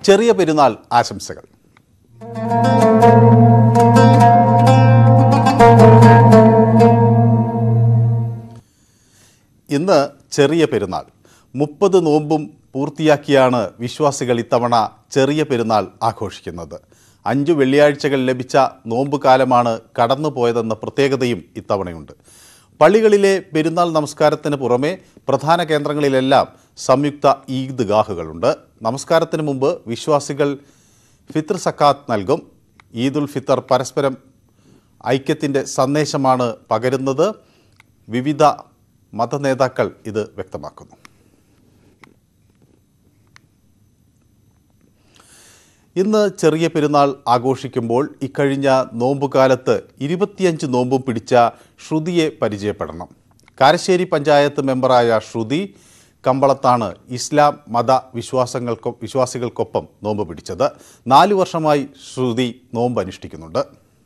ചെറിയ പെരുന്നാൾ ആശംസകൾ ഇന്ന് ചെറിയ പെരുന്നാൾ മുപ്പത് നോമ്പും പൂർത്തിയാക്കിയാണ് വിശ്വാസികൾ ഇത്തവണ ചെറിയ പെരുന്നാൾ ആഘോഷിക്കുന്നത് അഞ്ചു വെള്ളിയാഴ്ചകൾ ലഭിച്ച നോമ്പ് കാലമാണ് കടന്നുപോയതെന്ന പ്രത്യേകതയും ഇത്തവണയുണ്ട് പള്ളികളിലെ പെരുന്നാൾ നമസ്കാരത്തിന് പുറമെ പ്രധാന കേന്ദ്രങ്ങളിലെല്ലാം സംയുക്ത ഈദ്ഗാഹുകളുണ്ട് നമസ്കാരത്തിന് മുമ്പ് വിശ്വാസികൾ ഫിത്ർ സക്കാത്ത് നൽകും ഈദുൽ ഫിത്തർ പരസ്പരം ഐക്യത്തിൻ്റെ സന്ദേശമാണ് പകരുന്നത് വിവിധ മതനേതാക്കൾ ഇത് വ്യക്തമാക്കുന്നു ഇന്ന് ചെറിയ പെരുന്നാൾ ആഘോഷിക്കുമ്പോൾ ഇക്കഴിഞ്ഞ നോമ്പുകാലത്ത് ഇരുപത്തിയഞ്ച് നോമ്പും പിടിച്ച ശ്രുതിയെ പരിചയപ്പെടണം കാരശ്ശേരി പഞ്ചായത്ത് മെമ്പറായ ശ്രുതി കമ്പളത്താണ് ഇസ്ലാം മത വിശ്വാസങ്ങൾക്കൊ വിശ്വാസികൾക്കൊപ്പം നോമ്പ് പിടിച്ചത് നാലു വർഷമായി ശ്രുതി നോമ്പ് അനുഷ്ഠിക്കുന്നുണ്ട്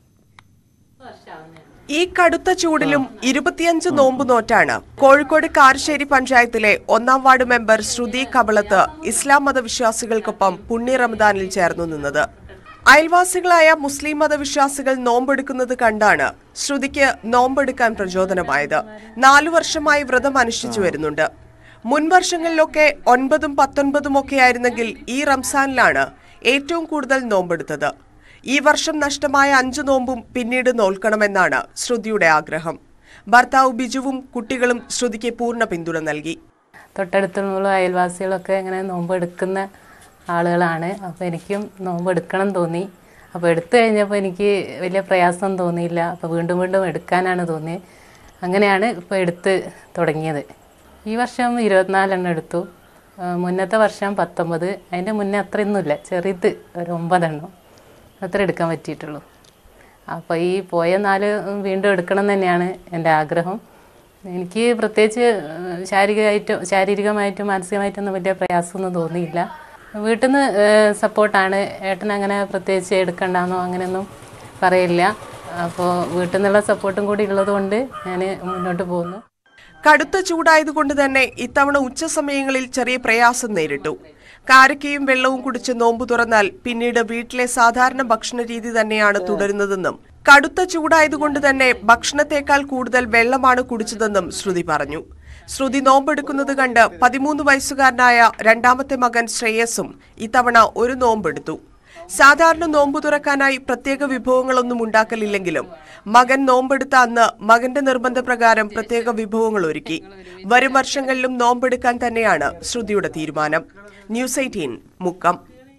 ഈ കടുത്ത ചൂടിലും ഇരുപത്തിയഞ്ച് നോമ്പ് നോറ്റാണ് കോഴിക്കോട് കാരശ്ശേരി പഞ്ചായത്തിലെ ഒന്നാം വാർഡ് മെമ്പർ ശ്രുതി കബളത്ത് ഇസ്ലാം മതവിശ്വാസികൾക്കൊപ്പം പുണ്യ റമദാനിൽ ചേർന്നു നിന്നത് അയൽവാസികളായ മുസ്ലിം മതവിശ്വാസികൾ നോമ്പെടുക്കുന്നത് കണ്ടാണ് ശ്രുതിക്ക് നോമ്പെടുക്കാൻ പ്രചോദനമായത് നാലു വർഷമായി വ്രതം അനുഷ്ഠിച്ചു വരുന്നുണ്ട് മുൻ വർഷങ്ങളിലൊക്കെ ഒൻപതും പത്തൊൻപതും ഒക്കെ ആയിരുന്നെങ്കിൽ ഈ റംസാനിലാണ് ഏറ്റവും കൂടുതൽ നോമ്പെടുത്തത് ഈ വർഷം നഷ്ടമായ അഞ്ചു നോമ്പും പിന്നീട് നോൽക്കണമെന്നാണ് ശ്രുതിയുടെ ആഗ്രഹം ഭർത്താവ് ബിജുവും കുട്ടികളും ശ്രുതിക്ക് പൂർണ്ണ പിന്തുണ നൽകി തൊട്ടടുത്തുള്ള അയൽവാസികളൊക്കെ ഇങ്ങനെ നോമ്പ് എടുക്കുന്ന ആളുകളാണ് അപ്പോൾ എനിക്കും നോമ്പ് എടുക്കണം എന്ന് തോന്നി അപ്പോൾ എടുത്തു കഴിഞ്ഞപ്പോൾ എനിക്ക് വലിയ പ്രയാസം തോന്നിയില്ല അപ്പോൾ വീണ്ടും വീണ്ടും എടുക്കാനാണ് തോന്നിയത് അങ്ങനെയാണ് ഇപ്പോൾ എടുത്ത് തുടങ്ങിയത് ഈ വർഷം ഇരുപത്തിനാലെണ്ണം എടുത്തു ആ, മുന്നത്തെ വർഷം പത്തൊമ്പത് അതിൻ്റെ മുന്നേ അത്രയൊന്നുമില്ല ചെറുത് ഒരു ഒമ്പതെണ്ണം അത്ര എടുക്കാൻ പറ്റിയിട്ടുള്ളൂ അപ്പോൾ ഈ പോയ നാല് വീണ്ടും എടുക്കണം എന്ന് തന്നെയാണ് എൻ്റെ ആഗ്രഹം എനിക്ക് പ്രത്യേകിച്ച് ഏഹ്, ശാരീരികമായിട്ടും ശാരീരികമായിട്ടും മാനസികമായിട്ടൊന്നും വലിയ പ്രയാസമൊന്നും തോന്നിയില്ല വീട്ടിൽ നിന്ന് സപ്പോർട്ടാണ് ഏട്ടൻ അങ്ങനെ പ്രത്യേകിച്ച് എടുക്കണ്ടെന്നോ അങ്ങനെയൊന്നും പറയില്ല അപ്പോൾ വീട്ടിൽ നിന്നുള്ള സപ്പോർട്ടും കൂടി ഉള്ളതുകൊണ്ട് ഞാൻ മുന്നോട്ട് പോകുന്നു കടുത്ത ചൂടായതുകൊണ്ട് തന്നെ ഇത്തവണ ഉച്ച സമയങ്ങളിൽ ചെറിയ പ്രയാസം നേരിട്ടു കാരക്കയും വെള്ളവും കുടിച്ച് നോമ്പ് തുറന്നാൽ പിന്നീട് വീട്ടിലെ സാധാരണ ഭക്ഷണ രീതി തന്നെയാണ് തുടരുന്നതെന്നും കടുത്ത ചൂടായതുകൊണ്ട് തന്നെ ഭക്ഷണത്തെക്കാൾ കൂടുതൽ വെള്ളമാണ് കുടിച്ചതെന്നും ശ്രുതി പറഞ്ഞു ശ്രുതി നോമ്പെടുക്കുന്നത് കണ്ട് പതിമൂന്ന് വയസ്സുകാരനായ രണ്ടാമത്തെ മകൻ ശ്രേയസും ഇത്തവണ ഒരു നോമ്പെടുത്തു സാധാരണ നോമ്പ് തുറക്കാനായി പ്രത്യേക വിഭവങ്ങളൊന്നും ഉണ്ടാക്കലില്ലെങ്കിലും മകൻ നോമ്പെടുത്ത അന്ന് മകന്റെ നിർബന്ധപ്രകാരം പ്രത്യേക വിഭവങ്ങൾ ഒരുക്കി വരും വർഷങ്ങളിലും നോമ്പെടുക്കാൻ തന്നെയാണ് ശ്രുതിയുടെ തീരുമാനം ന്യൂസ് എയ്റ്റീൻ മുക്കം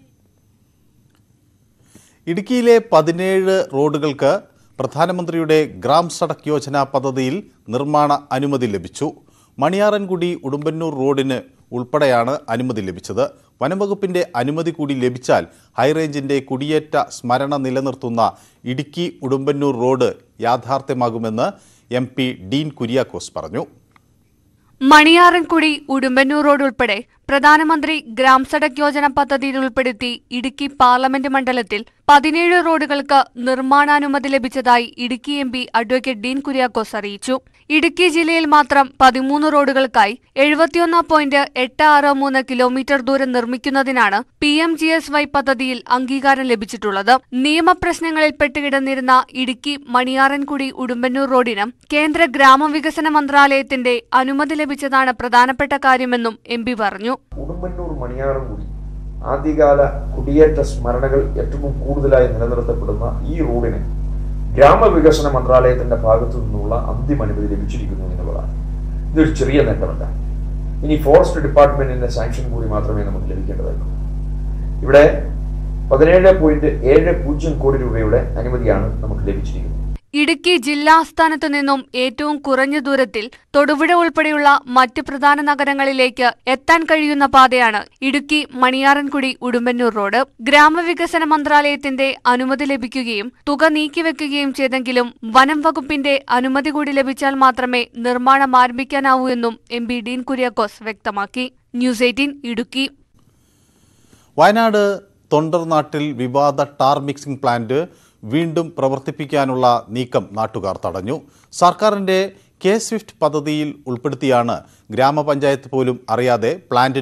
ഇടുക്കിയിലെ പതിനേഴ് റോഡുകൾക്ക് പ്രധാനമന്ത്രിയുടെ ഗ്രാം സഡക് യോജന പദ്ധതിയിൽ നിർമ്മാണ അനുമതി ലഭിച്ചു മണിയാറൻകുടി ഉടുമ്പന്നൂർ റോഡിന് ഉൾപ്പെടെയാണ് അനുമതി ലഭിച്ചത് വനംവകുപ്പിന്റെ അനുമതി കൂടി ലഭിച്ചാൽ ഹൈറേഞ്ചിന്റെ കുടിയേറ്റ സ്മരണ നിലനിർത്തുന്ന ഇടുക്കി ഉടുമ്പന്നൂർ റോഡ് യാഥാർത്ഥ്യമാകുമെന്ന് എം പി ഡീൻ കുര്യാക്കോസ് പറഞ്ഞു മണിയാറൻകുടി ഉടുമ്പന്നൂർ റോഡ് ഉൾപ്പെടെ പ്രധാനമന്ത്രി ഗ്രാം സഡക് യോജന പദ്ധതിയിൽ ഉൾപ്പെടുത്തി ഇടുക്കി പാർലമെന്റ് മണ്ഡലത്തിൽ പതിനേഴ് റോഡുകൾക്ക് നിർമ്മാണാനുമതി ലഭിച്ചതായി Idukki M P advocate Dean Kuriakose അറിയിച്ചു ഇടുക്കി ജില്ലയിൽ മാത്രം പതിമൂന്ന് റോഡുകൾക്കായി എഴുപത്തിയൊന്ന് പോയിന്റ് എട്ട് ആറ് മൂന്ന് കിലോമീറ്റർ ദൂരം നിർമ്മിക്കുന്നതിനാണ് P M G S Y പദ്ധതിയിൽ അംഗീകാരം ലഭിച്ചിട്ടുള്ളത് നിയമപ്രശ്നങ്ങളിൽ പെട്ടുകിടന്നിരുന്ന ഇടുക്കി മണിയാറൻകുടി ഉടുമ്പന്നൂർ റോഡിന് കേന്ദ്ര ഗ്രാമവികസന മന്ത്രാലയത്തിന്റെ അനുമതി ലഭിച്ചതാണ് പ്രധാനപ്പെട്ട കാര്യമെന്നും എം പി പറഞ്ഞു ഉടുമ്പന്നൂർ മണിയാറൻകുടി ആദ്യകാല കുടിയേറ്റ സ്മരണകൾ ഏറ്റവും കൂടുതലായി നിലനിർത്തപ്പെടുന്ന ഈ റോഡിന് ഗ്രാമവികസന മന്ത്രാലയത്തിന്റെ ഭാഗത്തു നിന്നുള്ള അന്തിമ അനുമതി ലഭിച്ചിരിക്കുന്നു എന്നുള്ളതാണ് ഇതൊരു ചെറിയ നേട്ടമല്ല ഇനി ഫോറസ്റ്റ് ഡിപ്പാർട്ട്മെന്റിന്റെ സാങ്ഷൻ കൂടി മാത്രമേ നമുക്ക് ലഭിക്കേണ്ടതുള്ളൂ ഇവിടെ പതിനേഴ് പോയിന്റ് ഏഴ് പൂജ്യം കോടി രൂപയുടെ അനുമതിയാണ് നമുക്ക് ലഭിച്ചിരിക്കുന്നത് ഇടുക്കി ജില്ലാസ്ഥാനത്തു നിന്നും ഏറ്റവും കുറഞ്ഞ ദൂരത്തിൽ തൊടുപുഴ ഉൾപ്പെടെയുള്ള മറ്റ് പ്രധാന നഗരങ്ങളിലേക്ക് എത്താൻ കഴിയുന്ന പാതയാണ് ഇടുക്കി മണിയാറൻകുടി ഉടുമ്പന്നൂർ റോഡ് ഗ്രാമവികസന മന്ത്രാലയത്തിന്റെ അനുമതി ലഭിക്കുകയും തുക നീക്കിവെക്കുകയും ചെയ്തെങ്കിലും വനം വകുപ്പിന്റെ അനുമതി കൂടി ലഭിച്ചാൽ മാത്രമേ നിർമ്മാണം ആരംഭിക്കാനാവൂ എന്നും എം പി ഡീൻ കുര്യാക്കോസ് വ്യക്തമാക്കി ന്യൂസ് എയ്റ്റീൻ ഇടുക്കി വയനാട് തൊണ്ടർനാട്ടിൽ വിവാദ ടാർ മിക്സിംഗ് പ്ലാന്റ് വീണ്ടും പ്രവർത്തിപ്പിക്കാനുള്ള നീക്കം നാട്ടുകാർ തടഞ്ഞു സർക്കാരിൻ്റെ കെ സ്വിഫ്റ്റ് പദ്ധതിയിൽ ഉൾപ്പെടുത്തിയാണ് ഗ്രാമപഞ്ചായത്ത് പോലും അറിയാതെ പ്ലാന്റിന്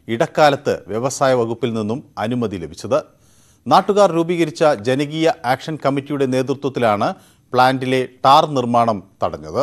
ഇടക്കാലത്ത് വ്യവസായ വകുപ്പിൽ നിന്നും അനുമതി ലഭിച്ചത് നാട്ടുകാർ രൂപീകരിച്ച ജനകീയ ആക്ഷൻ കമ്മിറ്റിയുടെ നേതൃത്വത്തിലാണ് പ്ലാന്റിലെ ടാർ നിർമ്മാണം തടഞ്ഞത്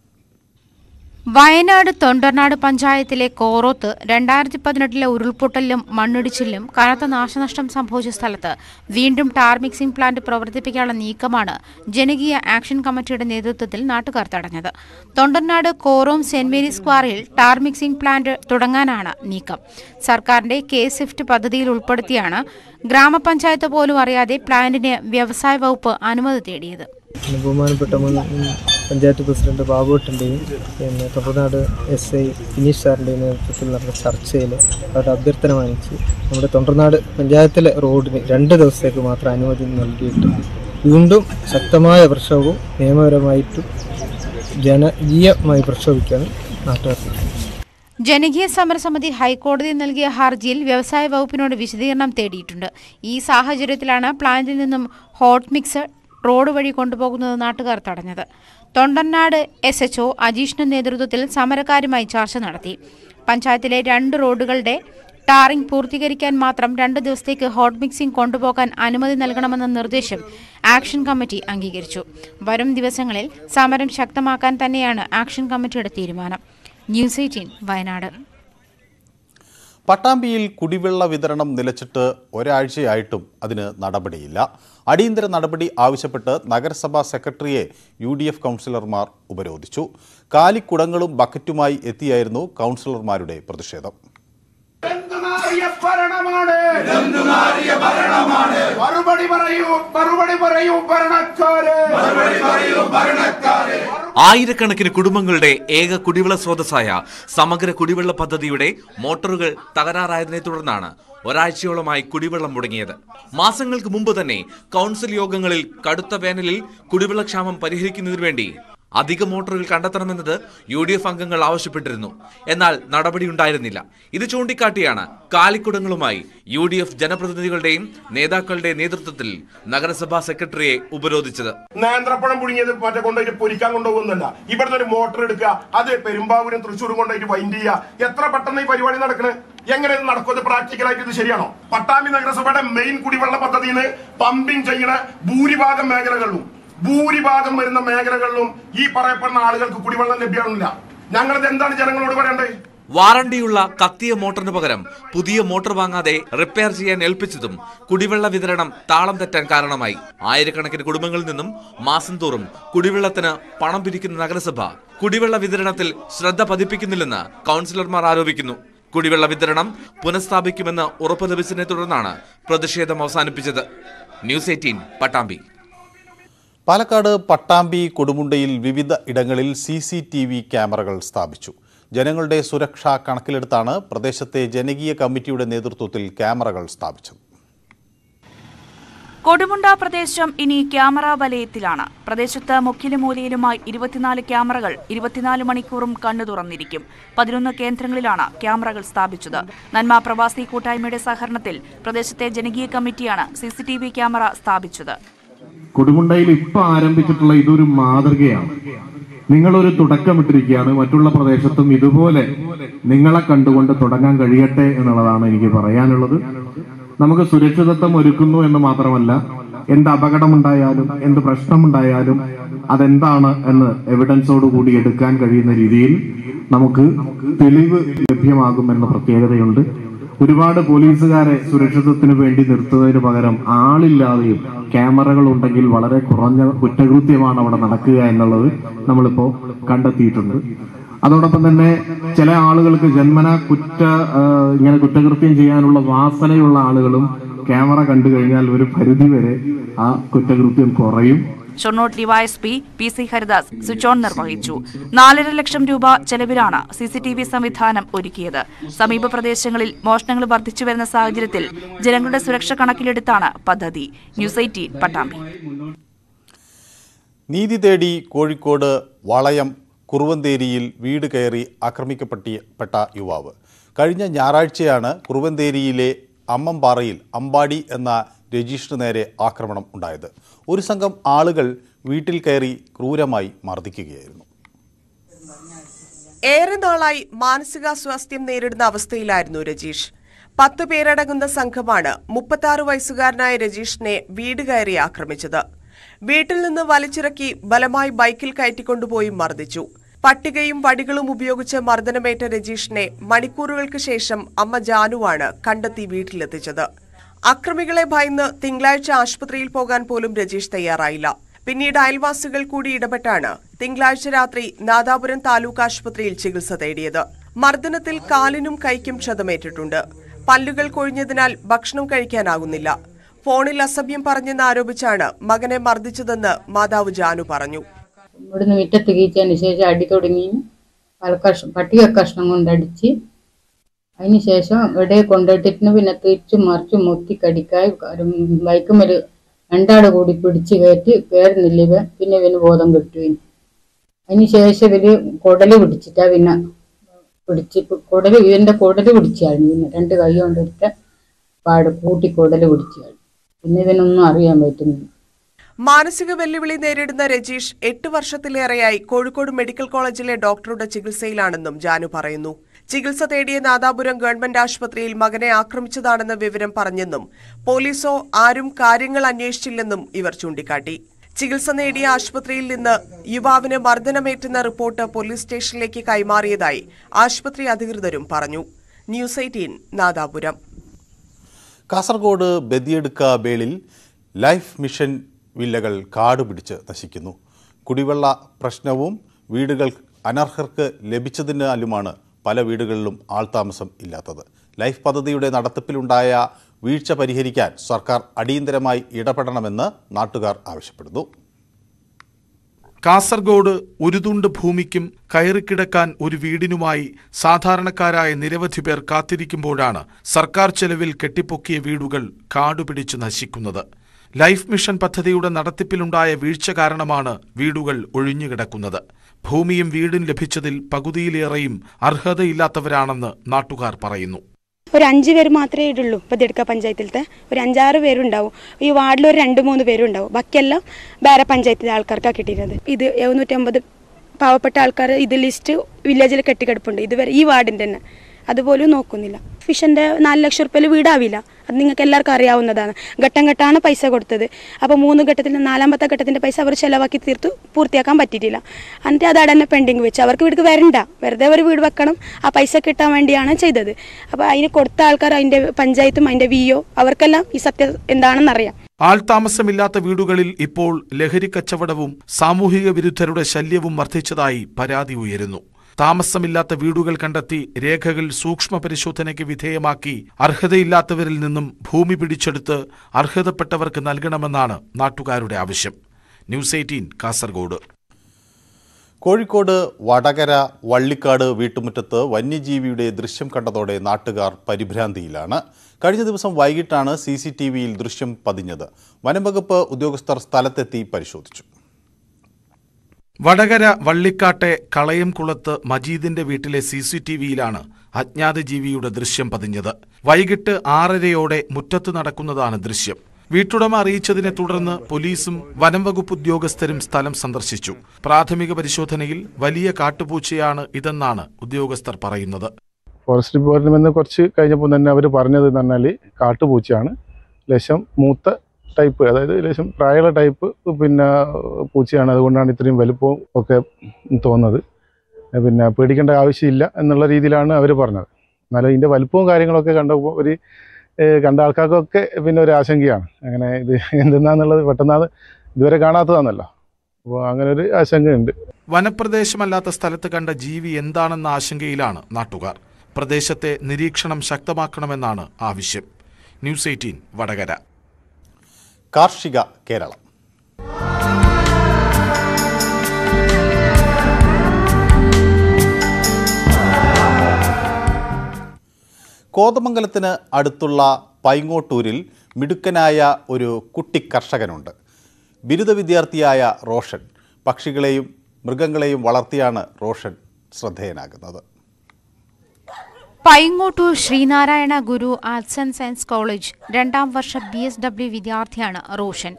വയനാട് തൊണ്ടർനാട് പഞ്ചായത്തിലെ കോറോത്ത് രണ്ടായിരത്തി പതിനെട്ടിലെ ഉരുൾപൊട്ടലിലും മണ്ണിടിച്ചിലും കനത്ത നാശനഷ്ടം സംഭവിച്ച സ്ഥലത്ത് വീണ്ടും ടാർ മിക്സിംഗ് പ്ലാന്റ് പ്രവർത്തിപ്പിക്കാനുള്ള നീക്കമാണ് ജനകീയ ആക്ഷൻ കമ്മിറ്റിയുടെ നേതൃത്വത്തിൽ നാട്ടുകാർ തടഞ്ഞത് തൊണ്ടർനാട് കോറോം സെന്റ് മേരീസ് ക്വാറിയിൽ ടാർ മിക്സിംഗ് പ്ലാന്റ് തുടങ്ങാനാണ് നീക്കം സർക്കാരിന്റെ കെ സ്വിഫ്റ്റ് പദ്ധതിയിൽ ഉൾപ്പെടുത്തിയാണ് ഗ്രാമപഞ്ചായത്ത് പോലും അറിയാതെ പ്ലാന്റിന് വ്യവസായ വകുപ്പ് അനുമതി തേടിയത് ബഹുമാനപ്പെട്ട മുൻ പഞ്ചായത്ത് പ്രസിഡന്റ് ബാബുട്ടിൻ്റെയും പിന്നെ തമിഴ്നാട് എസ് ഐ വിനീഷ് സാറിൻ്റെയും നേതൃത്വത്തിൽ നടന്ന ചർച്ചയിൽ അവരുടെ അഭ്യർത്ഥന മാനിച്ച് നമ്മുടെ തൊണ്ടർനാട് പഞ്ചായത്തിലെ റോഡിന് രണ്ട് ദിവസത്തേക്ക് മാത്രം അനുമതി നൽകിയിട്ട് വീണ്ടും ശക്തമായ പ്രക്ഷോഭവും നിയമപരമായിട്ടും ജനകീയമായി പ്രക്ഷോഭിക്കാണ് നാട്ടുകാർ ജനകീയ സമരസമിതി ഹൈക്കോടതിയിൽ നൽകിയ ഹർജിയിൽ വ്യവസായ വകുപ്പിനോട് വിശദീകരണം തേടിയിട്ടുണ്ട് ഈ സാഹചര്യത്തിലാണ് പ്ലാന്റിൽ നിന്നും ഹോട്ട് മിക്സ് റോഡ് വഴി കൊണ്ടുപോകുന്നത് നാട്ടുകാർ തടഞ്ഞത് തൊണ്ടന്നാട് എസ് എച്ച് ഒ അജീഷിന്റെ നേതൃത്വത്തിൽ സമരക്കാരുമായി ചർച്ച നടത്തി പഞ്ചായത്തിലെ രണ്ട് റോഡുകളുടെ ടാറിംഗ് പൂർത്തീകരിക്കാൻ മാത്രം രണ്ട് ദിവസത്തേക്ക് ഹോട്ട് മിക്സിംഗ് കൊണ്ടുപോകാൻ അനുമതി നൽകണമെന്ന നിർദ്ദേശം ആക്ഷൻ കമ്മിറ്റി അംഗീകരിച്ചു വരും ദിവസങ്ങളിൽ സമരം ശക്തമാക്കാൻ തന്നെയാണ് ആക്ഷൻ കമ്മിറ്റിയുടെ തീരുമാനം ന്യൂസ് എയ്റ്റീൻ വയനാട് പട്ടാമ്പിയിൽ കുടിവെള്ള വിതരണം നിലച്ചിട്ട് ഒരാഴ്ചയായിട്ടും അതിന് നടപടിയില്ല അടിയന്തര നടപടി ആവശ്യപ്പെട്ട് നഗരസഭാ സെക്രട്ടറിയെ യു ഡി എഫ് കൗൺസിലർമാർ ഉപരോധിച്ചു കാലിക്കുടങ്ങളും ബക്കറ്റുമായി എത്തിയായിരുന്നു കൗൺസിലർമാരുടെ പ്രതിഷേധം എന്തുമാറിയ ഭരണമാണ് മറുപടി പറയൂ മറുപടി പറയൂ ഭരണക്കാര് ആയിരക്കണക്കിന് കുടുംബങ്ങളുടെ ഏക കുടിവെള്ള സ്രോതസ്സായ സമഗ്ര കുടിവെള്ള പദ്ധതിയുടെ മോട്ടോറുകൾ തകരാറായതിനെ തുടർന്നാണ് ഒരാഴ്ചയോളമായി കുടിവെള്ളം മുടങ്ങിയത് മാസങ്ങൾക്ക് മുമ്പ് തന്നെ കൗൺസിൽ യോഗങ്ങളിൽ കടുത്ത വേനലിൽ കുടിവെള്ളക്ഷാമം പരിഹരിക്കുന്നതിനു വേണ്ടി അധിക മോട്ടോറുകൾ കണ്ടെത്തണമെന്നത് യു ഡി എഫ് അംഗങ്ങൾ ആവശ്യപ്പെട്ടിരുന്നു എന്നാൽ നടപടിയുണ്ടായിരുന്നില്ല ഇത് ചൂണ്ടിക്കാട്ടിയാണ് കാലിക്കുടങ്ങളുമായി യു ഡി എഫ് ജനപ്രതിനിധികളുടെയും നേതാക്കളുടെയും നേതൃത്വത്തിൽ നഗരസഭാ സെക്രട്ടറിയെ ഉപരോധിച്ചത് നേന്ത്രപ്പഴം പുഴുങ്ങിയത് മറ്റേ കൊണ്ടുപോയിട്ട് പൊരിക്കാൻ കൊണ്ടുപോകുന്നല്ല ഇവിടുന്ന് ഒരു മോട്ടർ എടുക്കുക അത് പെരുമ്പാവൂരും തൃശ്ശൂരും കൊണ്ടുപോയിട്ട് വൈൻഡ് ചെയ്യുക എത്ര പെട്ടെന്ന് ഈ പരിപാടി നടക്കണേ എങ്ങനെ ഇത് നടക്കുന്നത് പ്രാക്ടിക്കലായിട്ട് ഇത് ശരിയാണോ പട്ടാമ്പി നഗരസഭയുടെ മെയിൻ കുടിവെള്ള പദ്ധതിയിൽ പമ്പിംഗ് ചെയ്യണ ഭൂരിഭാഗം മേഖലകളിലും ഭൂരിഭാഗം വരുന്ന മേഖലകളിലും ഈ പറയപ്പെടുന്ന ആളുകൾക്ക് കുടിവെള്ളം ലഭ്യമാണില്ല ഞങ്ങളിത് എന്താണ് ജനങ്ങളോട് പറയണ്ടേ വാറണ്ടിയുള്ള കത്തിയ മോട്ടറിന് പകരം പുതിയ മോട്ടോർ വാങ്ങാതെ റിപ്പയർ ചെയ്യാൻ ഏൽപ്പിച്ചതും കുടിവെള്ള വിതരണം താളം തെറ്റാൻ കാരണമായി ആയിരക്കണക്കിന് കുടുംബങ്ങളിൽ നിന്നും മാസം തോറും കുടിവെള്ളത്തിന് പണം പിരിക്കുന്ന നഗരസഭ കുടിവെള്ള വിതരണത്തിൽ ശ്രദ്ധ പതിപ്പിക്കുന്നില്ലെന്ന് കൗൺസിലർമാർ ആരോപിക്കുന്നു കുടിവെള്ള വിതരണം പുനഃസ്ഥാപിക്കുമെന്ന് ഉറപ്പ് ലഭിച്ചതിനെ തുടർന്നാണ് പ്രതിഷേധം അവസാനിപ്പിച്ചത് ന്യൂസ് എയ്റ്റീൻ പട്ടാമ്പി പാലക്കാട് പട്ടാമ്പി കൊടുമുണ്ടയിൽ വിവിധ ഇടങ്ങളിൽ സി സി ടി വി ക്യാമറകൾ സ്ഥാപിച്ചു ജനങ്ങളുടെ സുരക്ഷ കണക്കിലെടുത്താണ് പ്രദേശത്തെ ജനകീയ കമ്മിറ്റിയുടെ നേതൃത്വത്തിൽ ക്യാമറകൾ സ്ഥാപിച്ചത് കൊടുമുണ്ട പ്രദേശം ഇനി ക്യാമറ വലയത്തിലാണ് പ്രദേശത്ത് മുക്കിലും മൂലയിലുമായി ഇരുപത്തിനാല് ക്യാമറകൾ ഇരുപത്തിനാല് മണിക്കൂറും കണ്ണു തുറന്നിരിക്കും പതിനൊന്ന് കേന്ദ്രങ്ങളിലാണ് ക്യാമറകൾ സ്ഥാപിച്ചത് നന്മ പ്രവാസി കൂട്ടായ്മയുടെ സഹകരണത്തിൽ പ്രദേശത്തെ ജനകീയ കമ്മിറ്റിയാണ് സിസിടിവി ക്യാമറ സ്ഥാപിച്ചത് കൊടുമുണ്ടയിൽ ഇപ്പൊ ആരംഭിച്ചിട്ടുള്ള ഇതൊരു മാതൃകയാണ് നിങ്ങളൊരു തുടക്കമിട്ടിരിക്കുകയാണ് മറ്റുള്ള പ്രദേശത്തും ഇതുപോലെ നിങ്ങളെ കണ്ടുകൊണ്ട് തുടങ്ങാൻ കഴിയട്ടെ എന്നുള്ളതാണ് എനിക്ക് പറയാനുള്ളത് നമുക്ക് സുരക്ഷിതത്വം ഒരുക്കുന്നു എന്ന് മാത്രമല്ല എന്ത് അപകടമുണ്ടായാലും എന്ത് പ്രശ്നമുണ്ടായാലും അതെന്താണ് എന്ന് എവിഡൻസോട് കൂടി എടുക്കാൻ കഴിയുന്ന രീതിയിൽ നമുക്ക് തെളിവ് ലഭ്യമാകുമെന്ന പ്രത്യേകതയുണ്ട് ഒരുപാട് പോലീസുകാരെ സുരക്ഷിതത്തിന് വേണ്ടി നിർത്തുന്നതിന് പകരം ആളില്ലാതെയും ക്യാമറകൾ ഉണ്ടെങ്കിൽ വളരെ കുറഞ്ഞ കുറ്റകൃത്യമാണ് അവിടെ നടക്കുക എന്നുള്ളത് നമ്മളിപ്പോ കണ്ടെത്തിയിട്ടുണ്ട് അതോടൊപ്പം തന്നെ ചില ആളുകൾക്ക് ജന്മന കുറ്റ ആ, ഇങ്ങനെ കുറ്റകൃത്യം ചെയ്യാനുള്ള വാസനയുള്ള ആളുകളും ക്യാമറ കണ്ടു കഴിഞ്ഞാൽ ഒരു പരിധിവരെ ആ കുറ്റകൃത്യം കുറയും Shoranur DySP P C Haridas switch on നിർവഹിച്ചു നാലര ലക്ഷം രൂപ ചെലവിലാണ് സിസിടിവി സംവിധാനം ഒരുക്കിയത് സമീപ പ്രദേശങ്ങളിൽ മോഷണങ്ങൾ വർദ്ധിച്ചു വരുന്ന സാഹചര്യത്തിൽ ജനങ്ങളുടെ സുരക്ഷ കണക്കിലെടുത്താണ് പദ്ധതി ന്യൂസ് എയ്റ്റീൻ പട്ടാമ്പി നീതി തേടി കോഴിക്കോട് വളയം കുറുവന്തേരിയിൽ വീട് കയറി ആക്രമിക്കപ്പെട്ട യുവാവ് കഴിഞ്ഞ ഞായറാഴ്ചയാണ് കുറുവന്തേരിയിലെ അമ്മമ്പാറയിൽ അമ്പാടി എന്ന രജീഷിന് നേരെ ആക്രമണം ഉണ്ടായത് ഒരു സംഘം ആളുകൾ വീട്ടിൽ കയറി ക്രൂരമായി മർദ്ദിക്കുകയായിരുന്നു ഏറെ നാളായി മാനസികാസ്വാസ്ഥ്യം നേരിടുന്ന അവസ്ഥയിലായിരുന്നു രജീഷ് പത്ത് പേരടങ്ങുന്ന സംഘമാണ് മുപ്പത്തി വയസ്സുകാരനായ രജീഷിനെ വീട് കയറി ആക്രമിച്ചത് വീട്ടിൽ നിന്ന് വലിച്ചിറക്കി ബലമായി ബൈക്കിൽ കയറ്റിക്കൊണ്ടുപോയി മർദ്ദിച്ചു പട്ടികയും വടികളും ഉപയോഗിച്ച് മർദ്ദനമേറ്റ രജീഷിനെ മണിക്കൂറുകൾക്ക് ശേഷം അമ്മ ജാനുവാണ് കണ്ടെത്തി വീട്ടിലെത്തിച്ചത് അക്രമികളെ ഭയന്ന് തിങ്കളാഴ്ച ആശുപത്രിയിൽ പോകാൻ പോലും രജീഷ് തയ്യാറായില്ല പിന്നീട് അയൽവാസികൾ കൂടി ഇടപെട്ടാണ് തിങ്കളാഴ്ച രാത്രി നാദാപുരം താലൂക്ക് ആശുപത്രിയിൽ ചികിത്സ തേടിയത് മർദ്ദനത്തിൽ കാലിനും കൈക്കും ക്ഷതമേറ്റിട്ടുണ്ട് പല്ലുകൾ കൊഴിഞ്ഞതിനാൽ ഭക്ഷണം കഴിക്കാനാകുന്നില്ല ഫോണിൽ അസഭ്യം പറഞ്ഞെന്ന് ആരോപിച്ചാണ് മകനെ മർദ്ദിച്ചതെന്ന് മാതാവ് ജാനു പറഞ്ഞു ഇവിടുന്ന് മുറ്റത്ത് കീച്ചതിന് ശേഷം അടി തുടങ്ങി കഷ്ണം പട്ടിക കഷ്ണം കൊണ്ടടിച്ച് അതിന് ശേഷം ഇവിടെ കൊണ്ടിട്ടിട്ട് പിന്നെ തിരിച്ചും മറിച്ചും മുത്തി കടിക്കായി ബൈക്കുമൊരു രണ്ടാട് കൂടി പിടിച്ച് കയറ്റി കയറുന്നില്ല ഇവ പിന്നെ ഇവന് ബോധം കിട്ടുകയും അതിന് ശേഷം ഇവര് കുടല് പിടിച്ചിട്ടാ പിന്നെ പിടിച്ച് കുടല് ഇവന്റെ കുടല് പിടിച്ചായിരുന്നു പിന്നെ രണ്ട് കൈ കൊണ്ടെടുത്ത പാട് കൂട്ടി കുടല് പിടിച്ചായിരുന്നു പിന്നെ ഇവനൊന്നും അറിയാൻ പറ്റുന്നില്ല മാനസിക വെല്ലുവിളി നേരിടുന്ന രജീഷ് എട്ട് വർഷത്തിലേറെയായി കോഴിക്കോട് മെഡിക്കൽ കോളേജിലെ ഡോക്ടറുടെ ചികിത്സയിലാണെന്നും ജാനു പറയുന്നു ചികിത്സ തേടിയ നാദാപുരം ഗവൺമെന്റ് ആശുപത്രിയിൽ മകനെ ആക്രമിച്ചതാണെന്ന വിവരം പറഞ്ഞെന്നും പോലീസോ ആരും കാര്യങ്ങൾ അന്വേഷിച്ചില്ലെന്നും ഇവർ ചൂണ്ടിക്കാട്ടി ചികിത്സ നേടിയ ആശുപത്രിയിൽ നിന്ന് യുവാവിന് മർദ്ദനമേറ്റെന്ന റിപ്പോർട്ട് പോലീസ് സ്റ്റേഷനിലേക്ക് കൈമാറിയതായി ആശുപത്രി അധികൃതരും പറഞ്ഞു ന്യൂസ് എയ്റ്റീൻ നാദാപുരം കാസർഗോഡ് ബദിയെടുക്ക ബേളിൽ ലൈഫ് മിഷൻ വില്ലകൾ കാടുപിടിച്ച് നശിക്കുന്നു കുടിവെള്ള പ്രശ്നവും വീടുകൾ അനർഹർക്ക് ലഭിച്ചതിനാലുമാണ് പല വീടുകളിലും ആൾതാമസം ഇല്ലാത്തത് ലൈഫ് പദ്ധതിയുടെ നടത്തിപ്പിലുണ്ടായ വീഴ്ച പരിഹരിക്കാൻ സർക്കാർ അടിയന്തരമായി ഇടപെടണമെന്ന് നാട്ടുകാർ ആവശ്യപ്പെടുന്നു കാസർഗോഡ് ഒരു തുണ്ട് ഭൂമിക്കും കയറിക്കിടക്കാൻ ഒരു വീടിനുമായി സാധാരണക്കാരായ നിരവധി പേർ കാത്തിരിക്കുമ്പോഴാണ് സർക്കാർ ചെലവിൽ കെട്ടിപ്പൊക്കിയ വീടുകൾ കാടുപിടിച്ച് നശിക്കുന്നത് ലൈഫ് മിഷൻ പദ്ധതിയുടെ നടത്തിപ്പിലുണ്ടായ വീഴ്ച കാരണമാണ് വീടുകൾ ഒഴിഞ്ഞുകിടക്കുന്നത് ഭൂമിയും വീടും ലഭിച്ചതിൽ പകുതിയിലേറെയും അർഹതയില്ലാത്തവരാണെന്ന് നാട്ടുകാർ പറയുന്നു ഒരു അഞ്ച് പേര് മാത്രമേ ഇടുള്ളൂ പതിയെടുക്ക പഞ്ചായത്തിലത്തെ ഒരു അഞ്ചാറ് പേരുണ്ടാവും ഈ വാർഡിൽ ഒരു രണ്ട് മൂന്ന് പേരുണ്ടാവും ബാക്കിയെല്ലാം വേറെ പഞ്ചായത്തിലെ ആൾക്കാർക്കാണ് കിട്ടിയിരുന്നത് ഇത് എഴുന്നൂറ്റമ്പത് പാവപ്പെട്ട ആൾക്കാർ ഇത് ലിസ്റ്റ് വില്ലേജിൽ കെട്ടിക്കിടപ്പുണ്ട് ഇതുവരെ ഈ വാർഡിൻ്റെ തന്നെ അതുപോലും നോക്കുന്നില്ല ഫിഷൻ്റെ നാല് ലക്ഷം റുപ്യയിൽ വീടാവില്ല അത് നിങ്ങൾക്ക് എല്ലാവർക്കും അറിയാവുന്നതാണ് ഘട്ടം ഘട്ടമാണ് പൈസ കൊടുത്തത് അപ്പോൾ മൂന്ന് ഘട്ടത്തിൽ നാലാമത്തെ ഘട്ടത്തിൻ്റെ പൈസ അവർ ചിലവാക്കി തീർത്തു പൂർത്തിയാക്കാൻ പറ്റിയിട്ടില്ല എന്നിട്ട് അത് അവിടെ തന്നെ പെൻഡിങ് വെച്ച് അവർക്ക് വീട്ടിൽ വരണ്ട വെറുതെ ഒരു വീട് വെക്കണം ആ പൈസ കിട്ടാൻ വേണ്ടിയാണ് ചെയ്തത് അപ്പോൾ അതിന് കൊടുത്ത ആൾക്കാർ അതിൻ്റെ പഞ്ചായത്തും അതിൻ്റെ വി ഒ അവർക്കെല്ലാം ഈ സത്യം എന്താണെന്ന് അറിയാം ആൾതാമസമില്ലാത്ത വീടുകളിൽ ഇപ്പോൾ ലഹരി കച്ചവടവും സാമൂഹിക വിരുദ്ധരുടെ ശല്യവും വർദ്ധിച്ചതായി പരാതി ഉയരുന്നു താമസമില്ലാത്ത വീടുകൾ കണ്ടെത്തി രേഖകൾ സൂക്ഷ്മ പരിശോധനയ്ക്ക് വിധേയമാക്കി അർഹതയില്ലാത്തവരിൽ നിന്നും ഭൂമി പിടിച്ചെടുത്ത് അർഹതപ്പെട്ടവർക്ക് നൽകണമെന്നാണ് നാട്ടുകാരുടെ ആവശ്യം ന്യൂസ് എയ്റ്റീൻ കാസർഗോഡ് കോഴിക്കോട് വടകര വള്ളിക്കാട് വീട്ടുമുറ്റത്ത് വന്യജീവിയുടെ ദൃശ്യം കണ്ടതോടെ നാട്ടുകാർ പരിഭ്രാന്തിയിലാണ് കഴിഞ്ഞ ദിവസം വൈകിട്ടാണ് സി സി ടി വിയിൽ ദൃശ്യം പതിഞ്ഞത് വനംവകുപ്പ് ഉദ്യോഗസ്ഥർ സ്ഥലത്തെത്തി പരിശോധിച്ചു വടകര വള്ളിക്കാട്ടെ കളയംകുളത്ത് മജീദിന്റെ വീട്ടിലെ സി സി ടി വിയിലാണ് അജ്ഞാത ജീവിയുടെ ദൃശ്യം പതിഞ്ഞത് വൈകിട്ട് ആറരയോടെ മുറ്റത്ത് നടക്കുന്നതാണ് ദൃശ്യം വീട്ടുടമ അറിയിച്ചതിനെ തുടർന്ന് പോലീസും വനം വകുപ്പ് ഉദ്യോഗസ്ഥരും സ്ഥലം സന്ദർശിച്ചു പ്രാഥമിക പരിശോധനയിൽ വലിയ കാട്ടുപൂച്ചയാണ് ഇതെന്നാണ് ഉദ്യോഗസ്ഥർ പറയുന്നത് ഫോറസ്റ്റ് ഡിപ്പാർട്ട്മെന്റിൽ നിന്ന് കുറച്ച് കഴിഞ്ഞപ്പോൾ തന്നെ അവർ പറഞ്ഞത് എന്ന് പറഞ്ഞാൽ കാട്ടുപൂച്ചയാണ് ലക്ഷം മൂത്ത ടൈപ്പ് അതായത് ലേശം പ്രായമുള്ള ടൈപ്പ് പിന്നെ പൂച്ചയാണ് അതുകൊണ്ടാണ് ഇത്രയും വലുപ്പവും ഒക്കെ തോന്നുന്നത് പിന്നെ പേടിക്കേണ്ട ആവശ്യമില്ല എന്നുള്ള രീതിയിലാണ് അവർ പറഞ്ഞത് എന്നാലും ഇതിൻ്റെ വലുപ്പവും കാര്യങ്ങളൊക്കെ കണ്ടപ്പോൾ ഒരു ഏഹ് കണ്ട ആൾക്കാർക്കൊക്കെ പിന്നെ ഒരു ആശങ്കയാണ് അങ്ങനെ ഇത് എന്തെന്നാന്നുള്ളത് പെട്ടെന്ന് ഇതുവരെ കാണാത്തതാണല്ലോ അപ്പോൾ അങ്ങനെ ഒരു ആശങ്കയുണ്ട് വനപ്രദേശമല്ലാത്ത സ്ഥലത്ത് കണ്ട ജീവി എന്താണെന്ന ആശങ്കയിലാണ് നാട്ടുകാർ പ്രദേശത്തെ നിരീക്ഷണം ശക്തമാക്കണമെന്നാണ് ആവശ്യം ന്യൂസ് എയ്റ്റീൻ വടകര കാർഷിക കേരളം കോതമംഗലത്തിന് അടുത്തുള്ള പൈങ്ങോട്ടൂരിൽ മിടുക്കനായ ഒരു കുട്ടി കർഷകനുണ്ട് ബിരുദ വിദ്യാർത്ഥിയായ റോഷൻ പക്ഷികളെയും മൃഗങ്ങളെയും വളർത്തിയാണ് റോഷൻ ശ്രദ്ധേയനാകുന്നത് Paingottoor Sreenarayana Guru arts and science college രണ്ടാം വർഷ ബി എസ് ഡബ്ല്യു വിദ്യാർത്ഥിയാണ് റോഷൻ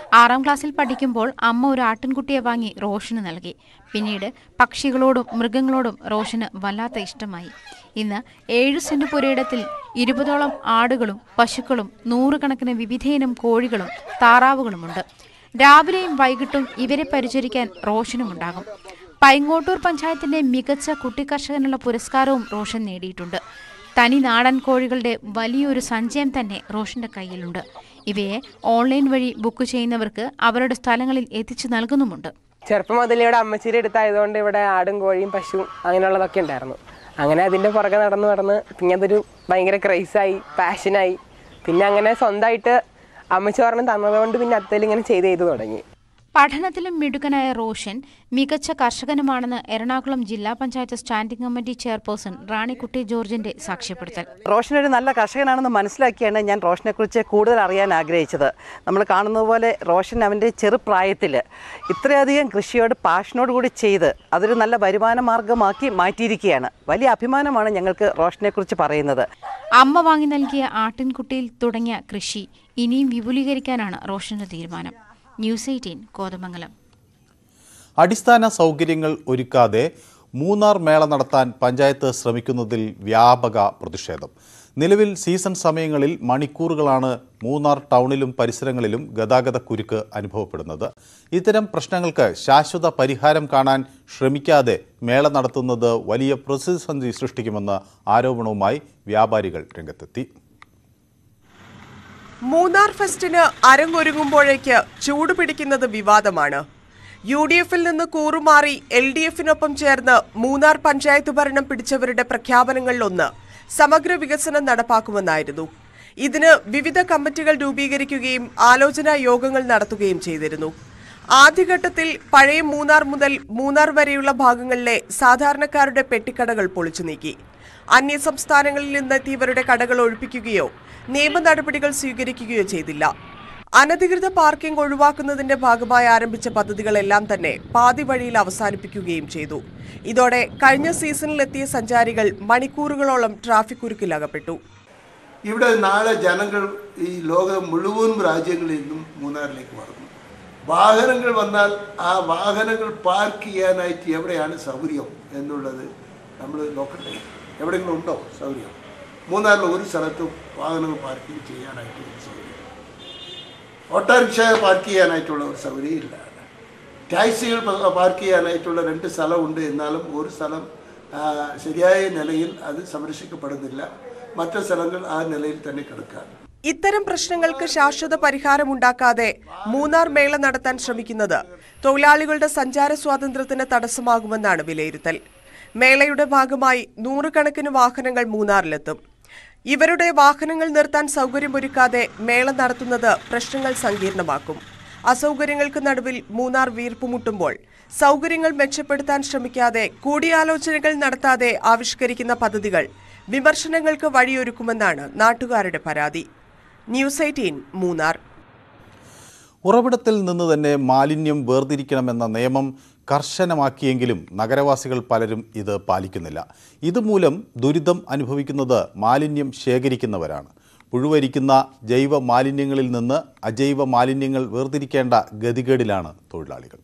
ആറാം ക്ലാസ്സിൽ പഠിക്കുമ്പോൾ അമ്മ ഒരു ആട്ടിൻകുട്ടിയെ വാങ്ങി റോഷന് നൽകി പിന്നീട് പക്ഷികളോടും മൃഗങ്ങളോടും റോഷന് വല്ലാത്ത ഇഷ്ടമായി ഇന്ന് ഏഴ് സെന്റ് പുരയിടത്തിൽ ഇരുപതോളം ആടുകളും പശുക്കളും നൂറുകണക്കിന് വിവിധയിനം കോഴികളും താറാവുകളുമുണ്ട് രാവിലെയും വൈകിട്ടും ഇവരെ പരിചരിക്കാൻ റോഷനുമുണ്ടാകും പൈങ്ങോട്ടൂർ പഞ്ചായത്തിന്റെ മികച്ച കുട്ടിക്കർഷകനുള്ള പുരസ്കാരവും റോഷൻ നേടിയിട്ടുണ്ട് തനി നാടൻ കോഴികളുടെ വലിയൊരു സഞ്ചയം തന്നെ റോഷന്റെ കയ്യിലുണ്ട് ഇവയെ ഓൺലൈൻ വഴി ബുക്ക് ചെയ്യുന്നവർക്ക് അവരുടെ സ്ഥലങ്ങളിൽ എത്തിച്ചു നൽകുന്നുമുണ്ട് ചെറുപ്പം മുതൽ ഇവിടെ അമ്മച്ചീരി എടുത്തായതുകൊണ്ട് ഇവിടെ ആടും കോഴിയും പശുവും അങ്ങനെയുള്ളതൊക്കെ ഉണ്ടായിരുന്നു അങ്ങനെ അതിൻ്റെ പുറകെ നടന്ന് നടന്ന് പിന്നെ അതൊരു ഭയങ്കര ക്രൈസായി പാഷനായി പിന്നെ അങ്ങനെ സ്വന്തമായിട്ട് അമ്മച്ചി പറഞ്ഞ് തന്നതുകൊണ്ട് പിന്നെ അത്തയിൽ ഇങ്ങനെ ചെയ്ത് ചെയ്ത് തുടങ്ങി പഠനത്തിലും മിടുക്കനായ റോഷൻ മികച്ച കർഷകനുമാണെന്ന് എറണാകുളം ജില്ലാ panchayat standing committee chairperson Ranikutty ജോർജിന്റെ സാക്ഷ്യപ്പെടുത്തൽ റോഷൻ ഒരു നല്ല കർഷകനാണെന്ന് മനസ്സിലാക്കിയാണ് ഞാൻ റോഷനെക്കുറിച്ച് കൂടുതൽ അറിയാൻ ആഗ്രഹിച്ചത് നമ്മൾ കാണുന്നത് പോലെ റോഷൻ അവൻ്റെ ചെറുപ്രായത്തിൽ ഇത്രയധികം കൃഷിയോട് പാഷനോട് കൂടി ചെയ്ത് അതൊരു നല്ല വരുമാന മാർഗമാക്കി മാറ്റിയിരിക്കുകയാണ് വലിയ അഭിമാനമാണ് ഞങ്ങൾക്ക് റോഷനെക്കുറിച്ച് പറയുന്നത് അമ്മ വാങ്ങി നൽകിയ ആട്ടിൻകുട്ടിയിൽ തുടങ്ങിയ കൃഷി ഇനിയും വിപുലീകരിക്കാനാണ് റോഷന്റെ തീരുമാനം ന്യൂസ് എയ്റ്റീൻ കോതമംഗലം അടിസ്ഥാന സൗകര്യങ്ങൾ ഒരുക്കാതെ മൂന്നാർ മേള നടത്താൻ പഞ്ചായത്ത് ശ്രമിക്കുന്നതിൽ വ്യാപക പ്രതിഷേധം നിലവിൽ സീസൺ സമയങ്ങളിൽ മണിക്കൂറുകളാണ് മൂന്നാർ ടൗണിലും പരിസരങ്ങളിലും ഗതാഗത കുരുക്ക് അനുഭവപ്പെടുന്നത് ഇത്തരം പ്രശ്നങ്ങൾക്ക് ശാശ്വത പരിഹാരം കാണാൻ ശ്രമിക്കാതെ മേള നടത്തുന്നത് വലിയ പ്രതിസന്ധി സൃഷ്ടിക്കുമെന്ന ആരോപണവുമായി വ്യാപാരികൾ രംഗത്തെത്തി മൂന്നാർ ഫെസ്റ്റിന് അരങ്ങൊരുങ്ങുമ്പോഴേക്ക് ചൂട് പിടിക്കുന്നത് വിവാദമാണ് യു ഡി എഫിൽ നിന്ന് കൂറുമാറി എൽ ഡി എഫിനൊപ്പം ചേർന്ന് മൂന്നാർ പഞ്ചായത്ത് ഭരണം പിടിച്ചവരുടെ പ്രഖ്യാപനങ്ങളിലൊന്ന് സമഗ്ര വികസനം നടപ്പാക്കുമെന്നായിരുന്നു ഇതിന് വിവിധ കമ്മിറ്റികൾ രൂപീകരിക്കുകയും ആലോചനാ യോഗങ്ങൾ നടത്തുകയും ചെയ്തിരുന്നു ആദ്യഘട്ടത്തിൽ പഴയ മൂന്നാർ മുതൽ മൂന്നാർ വരെയുള്ള ഭാഗങ്ങളിലെ സാധാരണക്കാരുടെ പെട്ടിക്കടകൾ പൊളിച്ചു നീക്കി അന്യ സംസ്ഥാനങ്ങളിൽ നിന്നെത്തിയവരുടെ കടകൾ ഒഴിപ്പിക്കുകയോ നിയമ നടപടികൾ സ്വീകരിക്കുകയോ ചെയ്തില്ല അനധികൃത പാർക്കിംഗ് ഒഴിവാക്കുന്നതിന്റെ ഭാഗമായി ആരംഭിച്ച പദ്ധതികളെല്ലാം തന്നെ പാതി വഴിയിൽ അവസാനിപ്പിക്കുകയും ചെയ്തു ഇതോടെ കഴിഞ്ഞ സീസണിലെത്തിയ സഞ്ചാരികൾ മണിക്കൂറുകളോളം ട്രാഫിക് കുരുക്കിലകപ്പെട്ടു ഇവിടെ നാളെ ജനങ്ങൾ ഈ ലോകം മുഴുവൻ രാജ്യങ്ങളിൽ നിന്നും മൂന്നാറിലേക്ക് വരുന്നു വാഹനങ്ങൾ വന്നാൽ ആ വാഹനങ്ങൾ പാർക്ക് ചെയ്യാനായിട്ട് എവിടെയാണ് സൗകര്യം എന്നുള്ളത് നമ്മൾ നോക്കണ്ടേ എവിടെയെങ്കിലും ഉണ്ടോ സൗകര്യം മൂന്നാറിൽ ഒരു സ്ഥലത്തും വാഹനങ്ങൾ പാർക്കിംഗ് ചെയ്യാനായിട്ട് ഒരു സൗകര്യം ഓട്ടോറിക്ഷ പാർക്ക് ചെയ്യാനായിട്ടുള്ള ഒരു സൗകര്യം ഇല്ല ടാക്സികൾ പ- പാർക്ക് ചെയ്യാനായിട്ടുള്ള രണ്ട് സ്ഥലമുണ്ട് എന്നാലും ഒരു സ്ഥലം ആ, ശരിയായ നിലയിൽ അത് സംരക്ഷിക്കപ്പെടുന്നില്ല മറ്റു സ്ഥലങ്ങൾ ആ നിലയിൽ തന്നെ കിടക്കുക ഇത്തരം പ്രശ്നങ്ങൾക്ക് ശാശ്വത പരിഹാരമുണ്ടാക്കാതെ മൂന്നാർ മേള നടത്താൻ ശ്രമിക്കുന്നത് തൊഴിലാളികളുടെ സഞ്ചാര സ്വാതന്ത്ര്യത്തിന് തടസ്സമാകുമെന്നാണ് വിലയിരുത്തൽ മേളയുടെ ഭാഗമായി നൂറുകണക്കിന് വാഹനങ്ങൾ മൂന്നാറിലെത്തും ഇവരുടെ വാഹനങ്ങൾ നിർത്താൻ സൗകര്യമൊരുക്കാതെ മേള നടത്തുന്നത് പ്രശ്നങ്ങൾ സങ്കീർണമാക്കും അസൗകര്യങ്ങൾക്ക് നടുവിൽ മൂന്നാർ വീർപ്പുമുട്ടുമ്പോൾ സൗകര്യങ്ങൾ മെച്ചപ്പെടുത്താൻ ശ്രമിക്കാതെ കൂടിയാലോചനകൾ നടത്താതെ ആവിഷ്കരിക്കുന്ന പദ്ധതികൾ വിമർശനങ്ങൾക്ക് വഴിയൊരുക്കുമെന്നാണ് നാട്ടുകാരുടെ പരാതി ന്യൂസ് എയ്റ്റീൻ മൂന്നാർ ഉറവിടത്തിൽ നിന്ന് തന്നെ മാലിന്യം വേർതിരിക്കണമെന്ന നിയമം കർശനമാക്കിയെങ്കിലും നഗരവാസികൾ പലരും ഇത് പാലിക്കുന്നില്ല ഇതുമൂലം ദുരിതം അനുഭവിക്കുന്നത് മാലിന്യം ശേഖരിക്കുന്നവരാണ് പുഴുവരിക്കുന്ന ജൈവ മാലിന്യങ്ങളിൽ നിന്ന് അജൈവ മാലിന്യങ്ങൾ വേർതിരിക്കേണ്ട ഗതികേടിലാണ് തൊഴിലാളികൾ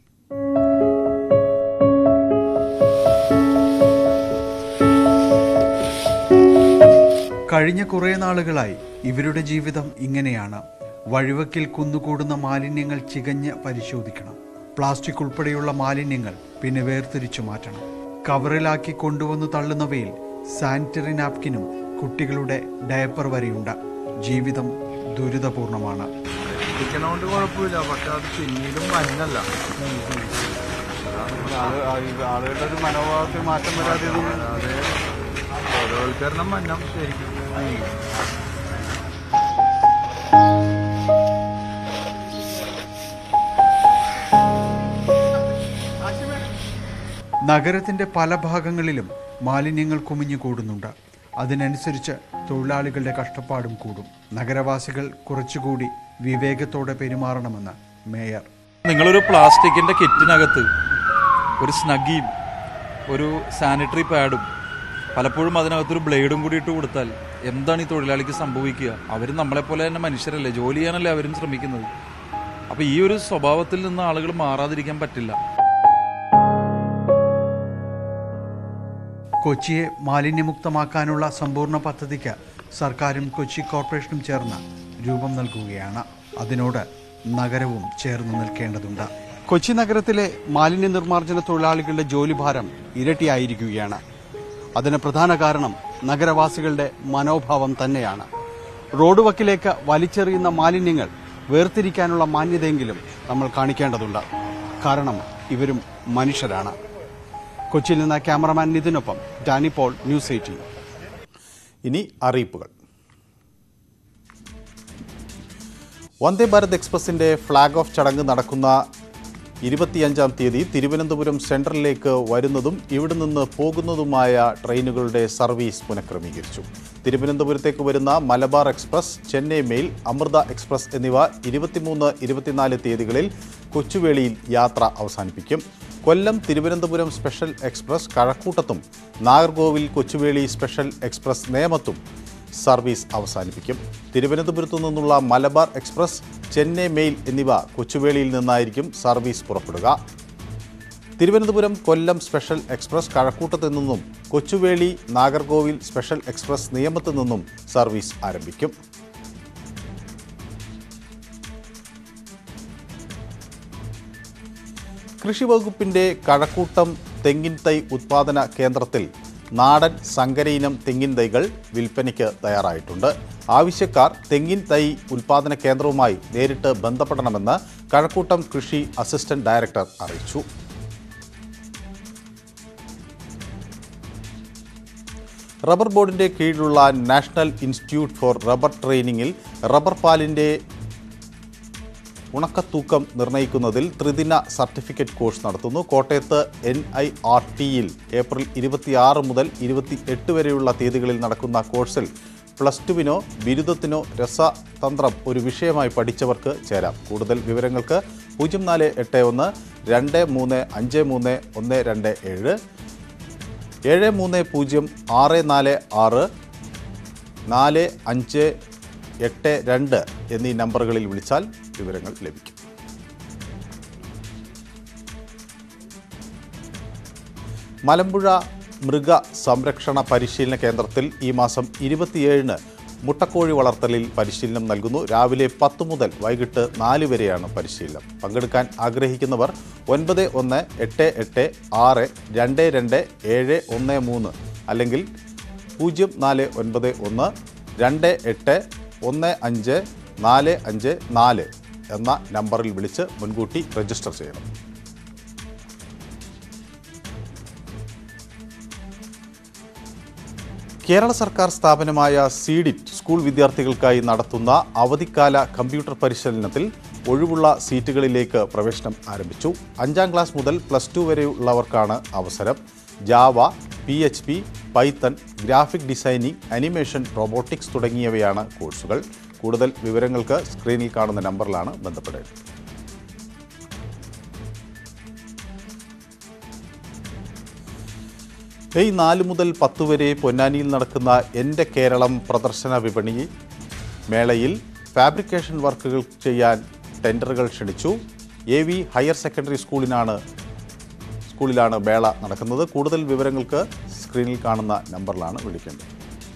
കഴിഞ്ഞ കുറേ നാളുകളായി ഇവരുടെ ജീവിതം ഇങ്ങനെയാണ് വഴിവക്കിൽ കുന്നുകൂടുന്ന മാലിന്യങ്ങൾ ചികഞ്ഞ് പരിശോധിക്കണം പ്ലാസ്റ്റിക് ഉൾപ്പെടെയുള്ള മാലിന്യങ്ങൾ പിന്നെ വേർതിരിച്ചു മാറ്റണം കവറിലാക്കി കൊണ്ടുവന്ന് തള്ളുന്നവയിൽ സാനിറ്ററി നാപ്കിനും കുട്ടികളുടെ ഡയപ്പർ വരെയുണ്ട് ജീവിതം ദുരിതപൂർണമാണ് ഇരിക്കണോണ്ട് കുഴപ്പമില്ല പക്ഷെ അത് പിന്നീടും മഞ്ഞല്ല ആളുകളുടെ ഒരു മനോഭാവത്തിൽ മാറ്റം വരാതെ ബോധവൽക്കരണം മന്നം ശരിക്കും നഗരത്തിന്റെ പല ഭാഗങ്ങളിലും മാലിന്യങ്ങൾ കുമിഞ്ഞു കൂടുന്നുണ്ട് അതിനനുസരിച്ച് തൊഴിലാളികളുടെ കഷ്ടപ്പാടും കൂടും നഗരവാസികൾ കുറച്ചുകൂടി വിവേകത്തോടെ പെരുമാറണമെന്ന് മേയർ നിങ്ങളൊരു പ്ലാസ്റ്റിക്കിൻ്റെ കിറ്റിനകത്ത് ഒരു സ്നഗിയും ഒരു സാനിറ്ററി പാഡും പലപ്പോഴും അതിനകത്തൊരു ബ്ലേഡും കൂടി ഇട്ട് കൊടുത്താൽ എന്താണ് ഈ തൊഴിലാളിക്ക് സംഭവിക്കുക അവർ നമ്മളെപ്പോലെ തന്നെ മനുഷ്യരല്ലേ ജോലി ചെയ്യാനല്ലേ അവരും ശ്രമിക്കുന്നത് അപ്പോൾ ഈ ഒരു സ്വഭാവത്തിൽ നിന്ന് ആളുകൾ മാറാതിരിക്കാൻ പറ്റില്ല കൊച്ചിയെ മാലിന്യമുക്തമാക്കാനുള്ള സമ്പൂർണ്ണ പദ്ധതിക്ക് സർക്കാരും കൊച്ചി കോർപ്പറേഷനും ചേർന്ന് രൂപം നൽകുകയാണ് അതിനോട് നഗരവും ചേർന്ന് നിൽക്കേണ്ടതുണ്ട് കൊച്ചി നഗരത്തിലെ മാലിന്യ നിർമ്മാർജ്ജന തൊഴിലാളികളുടെ ജോലിഭാരം ഇരട്ടിയായിരിക്കുകയാണ് അതിന് പ്രധാന കാരണം നഗരവാസികളുടെ മനോഭാവം തന്നെയാണ് റോഡ് വക്കിലേക്ക് വലിച്ചെറിയുന്ന മാലിന്യങ്ങൾ വേർതിരിക്കാനുള്ള മാന്യതയെങ്കിലും നമ്മൾ കാണിക്കേണ്ടതുണ്ട് കാരണം ഇവരും മനുഷ്യരാണ് കൊച്ചിയിൽ നിന്ന് ക്യാമറമാൻ നിതിനൊപ്പം ഡാനി പോൾ ന്യൂസ് എയ്റ്റീൻ ഇനി അറിയിപ്പുകൾ വന്ദേ ഭാരത് എക്സ്പ്രസിന്റെ ഫ്ളാഗ് ഓഫ് ചടങ്ങ് നടക്കുന്ന ഇരുപത്തിയഞ്ചാം തീയതി തിരുവനന്തപുരം സെൻട്രലിലേക്ക് വരുന്നതും ഇവിടെ നിന്ന് പോകുന്നതുമായ ട്രെയിനുകളുടെ സർവീസ് പുനഃക്രമീകരിച്ചു തിരുവനന്തപുരത്തേക്ക് വരുന്ന Malabar express Chennai mail Amrita express എന്നിവ ഇരുപത്തിമൂന്ന് ഇരുപത്തിനാല് തീയതികളിൽ കൊച്ചുവേളിയിൽ യാത്ര അവസാനിപ്പിക്കും കൊല്ലം തിരുവനന്തപുരം സ്പെഷ്യൽ എക്സ്പ്രസ് കഴക്കൂട്ടത്തും നാഗർകോവിൽ കൊച്ചുവേളി സ്പെഷ്യൽ എക്സ്പ്രസ് നേമത്തും സർവീസ് അവസാനിപ്പിക്കും തിരുവനന്തപുരത്തു നിന്നുള്ള മലബാർ എക്സ്പ്രസ് ചെന്നൈ മെയിൽ എന്നിവ കൊച്ചുവേളിയിൽ നിന്നായിരിക്കും സർവീസ് പുറപ്പെടുക തിരുവനന്തപുരം കൊല്ലം സ്പെഷ്യൽ എക്സ്പ്രസ് കഴക്കൂട്ടത്തു നിന്നും കൊച്ചുവേളി നാഗർകോവിൽ സ്പെഷ്യൽ എക്സ്പ്രസ് നിയമത്തു നിന്നും സർവീസ് ആരംഭിക്കും കൃഷി വകുപ്പിന്റെ കഴക്കൂട്ടം തെങ്ങിൻ തൈ ഉത്പാദന കേന്ദ്രത്തിൽ നാടൻ സങ്കരയിനം തെങ്ങിൻ തൈകൾ വിൽപ്പനയ്ക്ക് തയ്യാറായിട്ടുണ്ട് ആവശ്യക്കാർ തെങ്ങിൻ തൈ ഉൽപാദന കേന്ദ്രവുമായി നേരിട്ട് ബന്ധപ്പെടണമെന്ന് കഴക്കൂട്ടം കൃഷി അസിസ്റ്റന്റ് ഡയറക്ടർ അറിയിച്ചു റബ്ബർ ബോർഡിന്റെ കീഴിലുള്ള നാഷണൽ ഇൻസ്റ്റിറ്റ്യൂട്ട് ഫോർ റബ്ബർ ട്രെയിനിങ്ങിൽ റബ്ബർ പാലിന്റെ ഉണക്കത്തൂക്കം നിർണ്ണയിക്കുന്നതിൽ ത്രിദിന സർട്ടിഫിക്കറ്റ് കോഴ്സ് നടത്തുന്നു കോട്ടയത്ത് എൻ ഐ ആർ ടിയിൽ ഏപ്രിൽ ഇരുപത്തിയാറ് മുതൽ ഇരുപത്തി എട്ട് വരെയുള്ള തീയതികളിൽ നടക്കുന്ന കോഴ്സിൽ പ്ലസ് ടുവിനോ ബിരുദത്തിനോ രസതന്ത്രം ഒരു വിഷയമായി പഠിച്ചവർക്ക് ചേരാം കൂടുതൽ വിവരങ്ങൾക്ക് പൂജ്യം നാല് എട്ട് ഒന്ന് രണ്ട് മൂന്ന് അഞ്ച് മൂന്ന് ഒന്ന് രണ്ട് ഏഴ് ഏഴ് മൂന്ന് പൂജ്യം ആറ് നാല് ആറ് നാല് അഞ്ച് എട്ട് രണ്ട് എന്നീ നമ്പറുകളിൽ വിളിച്ചാൽ വിവരങ്ങൾ ലഭിക്കും മലമ്പുഴ മൃഗ സംരക്ഷണ പരിശീലന കേന്ദ്രത്തിൽ ഈ മാസം ഇരുപത്തിയേഴിന് മുട്ടക്കോഴി വളർത്തലിൽ പരിശീലനം നൽകുന്നു രാവിലെ പത്ത് മുതൽ വൈകിട്ട് നാല് വരെയാണ് പരിശീലനം പങ്കെടുക്കാൻ ആഗ്രഹിക്കുന്നവർ ഒൻപത് ഒന്ന് എട്ട് എട്ട് ആറ് രണ്ട് രണ്ട് ഏഴ് ഒന്ന് മൂന്ന് അല്ലെങ്കിൽ പൂജ്യം നാല് ഒൻപത് ഒന്ന് രണ്ട് എട്ട് ഒന്ന് അഞ്ച് നാല് അഞ്ച് നാല് എന്ന നമ്പറിൽ വിളിച്ച് മുൻകൂട്ടി രജിസ്റ്റർ ചെയ്യണം കേരള സർക്കാർ സ്ഥാപനമായ സീഡിറ്റ് സ്കൂൾ വിദ്യാർത്ഥികൾക്കായി നടത്തുന്ന അവധിക്കാല കമ്പ്യൂട്ടർ പരിശീലനത്തിൽ ഒഴിവുള്ള സീറ്റുകളിലേക്ക് പ്രവേശനം ആരംഭിച്ചു അഞ്ചാം ക്ലാസ് മുതൽ പ്ലസ് ടു വരെയുള്ളവർക്കാണ് അവസരം Java P H P Python graphic designing animation robotics തുടങ്ങിയവയാണ് കോഴ്സുകൾ കൂടുതൽ വിവരങ്ങൾക്ക് സ്ക്രീനിൽ കാണുന്ന നമ്പറിലാണ് ബന്ധപ്പെടേണ്ടത് മെയ് നാല് മുതൽ പത്ത് വരെ പൊന്നാനിയിൽ നടക്കുന്ന എൻ്റെ കേരളം പ്രദർശന വിപണി മേളയിൽ ഫാബ്രിക്കേഷൻ വർക്കുകൾ ചെയ്യാൻ ടെൻഡറുകൾ ക്ഷണിച്ചു എ വി ഹയർ സെക്കൻഡറി സ്കൂളിനാണ് സ്കൂളിലാണ് മേള നടക്കുന്നത് കൂടുതൽ വിവരങ്ങൾക്ക് സ്ക്രീനിൽ കാണുന്ന നമ്പറിലാണ് വിളിക്കേണ്ടത്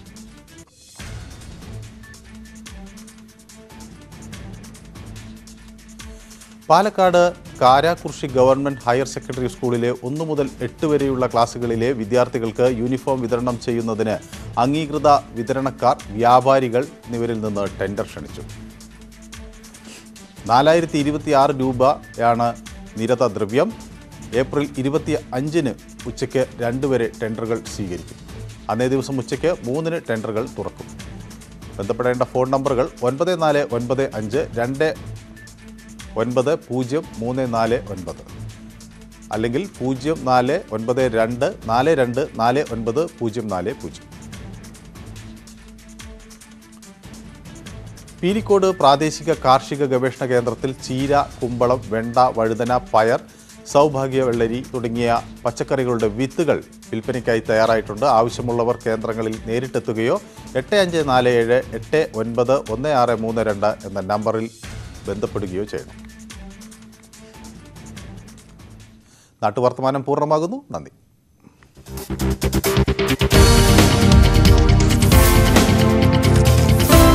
Palakkad Karakurissi government higher secondary സ്കൂളിലെ ഒന്നു മുതൽ എട്ട് വരെയുള്ള ക്ലാസ്സുകളിലെ വിദ്യാർത്ഥികൾക്ക് യൂണിഫോം വിതരണം ചെയ്യുന്നതിന് അംഗീകൃത വിതരണക്കാർ വ്യാപാരികൾ എന്നിവരിൽ നിന്ന് ടെൻഡർ ക്ഷണിച്ചു നാലായിരത്തി ഇരുപത്തി ആറ് രൂപയാണ് നിരത ദ്രവ്യം ഏപ്രിൽ ഇരുപത്തി അഞ്ചിന് ഉച്ചയ്ക്ക് രണ്ട് വരെ ടെൻഡറുകൾ സ്വീകരിക്കും അന്നേ ദിവസം ഉച്ചയ്ക്ക് മൂന്നിന് ടെൻഡറുകൾ തുറക്കും ബന്ധപ്പെടേണ്ട ഫോൺ നമ്പറുകൾ ഒൻപത് നാല് ഒൻപത് അഞ്ച് രണ്ട് ഒൻപത് പൂജ്യം മൂന്ന് നാല് ഒൻപത് അല്ലെങ്കിൽ പൂജ്യം നാല് ഒൻപത് രണ്ട് നാല് രണ്ട് നാല് ഒൻപത് പൂജ്യം നാല് പൂജ്യം പീലിക്കോട് പ്രാദേശിക കാർഷിക ഗവേഷണ കേന്ദ്രത്തിൽ ചീര കുമ്പളം വെണ്ട വഴുതന പയർ സൗഭാഗ്യ വെള്ളരി തുടങ്ങിയ പച്ചക്കറികളുടെ വിത്തുകൾ വിൽപ്പനയ്ക്കായി തയ്യാറായിട്ടുണ്ട് ആവശ്യമുള്ളവർ കേന്ദ്രങ്ങളിൽ നേരിട്ടെത്തുകയോ എട്ട് അഞ്ച് നാല് ഏഴ് എട്ട് ഒൻപത് ഒന്ന് ആറ് മൂന്ന് രണ്ട് എന്ന നമ്പറിൽ ബന്ധപ്പെടുകയോ ചെയ്യണം നാട്ടുവർത്തമാനം പൂർണ്ണമാകുന്നു നന്ദി